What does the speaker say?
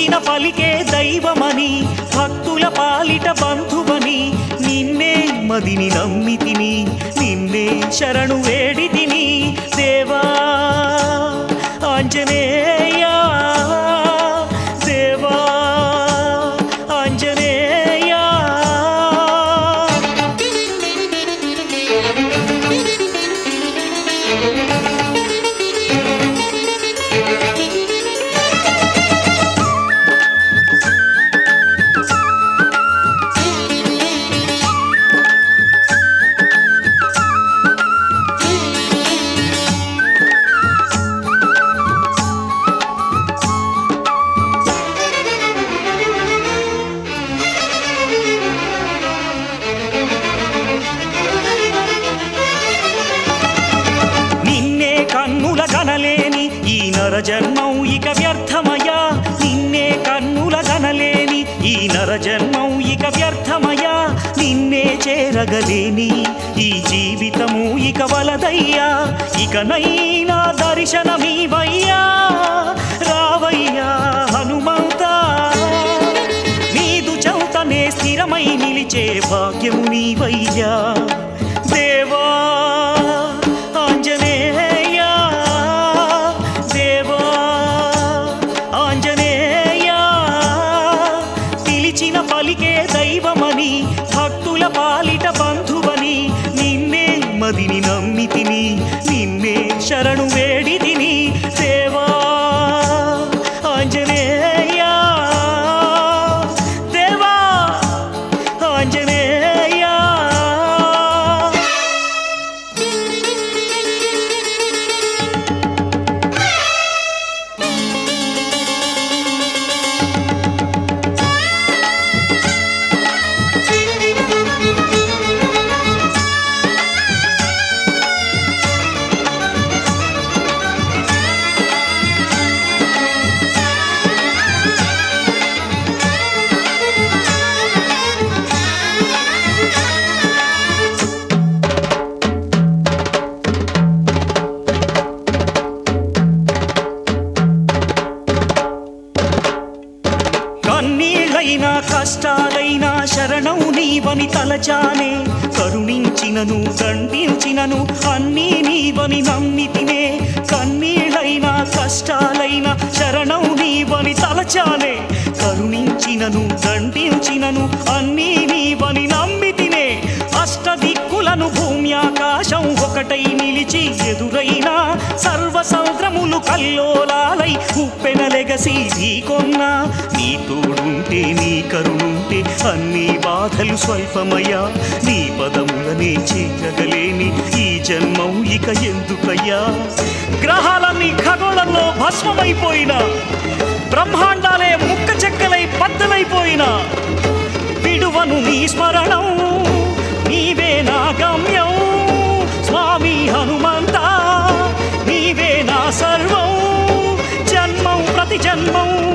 పిలిచిన పలికే దైవమని భక్తుల పాలిట బంధువని నిన్నే మదిని నమ్మితిని నిన్నే శరణు వేడితిని దేవా ఆంజనేయా దేవా ఆంజనేయా నిన్నే కన్నుల గనలేని ఈ నరజన్మం ఇక వ్యర్థమయా నిన్నే కన్నుల గనలేని ఈ నరజన్మం ఇక వ్యర్థమయా నిన్నే చేరగలేని ఈ జీవితము ఇక వలదయ్యా ఇకనైనా దర్శనమీవయ్యా రావయ్యా హనుమంతా నీదు చౌతనే స్థిరమై నిలిచే భాగ్యము నీవయ్యా దేవా ఆంజనేయా దేవా ఆంజనేయా పిలిచిన పలికే దైవమని భక్తుల పాలిట బంధువని నిన్నే మదిని నమ్మితిని నిన్నే శరణు వేడితిని దేవా ఆంజనేయా దేవా ఆంజనేయా కన్నీళ్ళైనా కష్టాలైనా శరణం నీవని తలచానే కరుణించినను దండించినను అన్నీ నీవని నమ్మితినే కన్నీళ్ళైనా కష్టాలైనా శరణం నీవని తలచానే కరుణించినను దండించినను అన్నీ నీవని నమ్మితినే అష్టదిక్కులను భూమి ఆకాశం ఒకటై నిలిచి ఎదురైనా సర్వ సముద్రములు కల్లోలాలై ఉప్పెనలెగసి ఢీకొన్నా నీ తోడుంటే నీ కరుణుంటే అన్ని బాధలు స్వల్పమయ్యా నీ పదములనే చేరగలేని ఈ జన్మం ఇక ఎందుకయ్యా గ్రహాలన్నీ ఖగోళంలో భస్మమైపోయినా బ్రహ్మాండాలే ముక్క చెక్కలై బద్దలైపోయినా విడువను నీ స్మరణం నీవే నా గమ్యం స్వామి హనుమంత నీవే నా సర్వం జన్మం ప్రతి జన్మం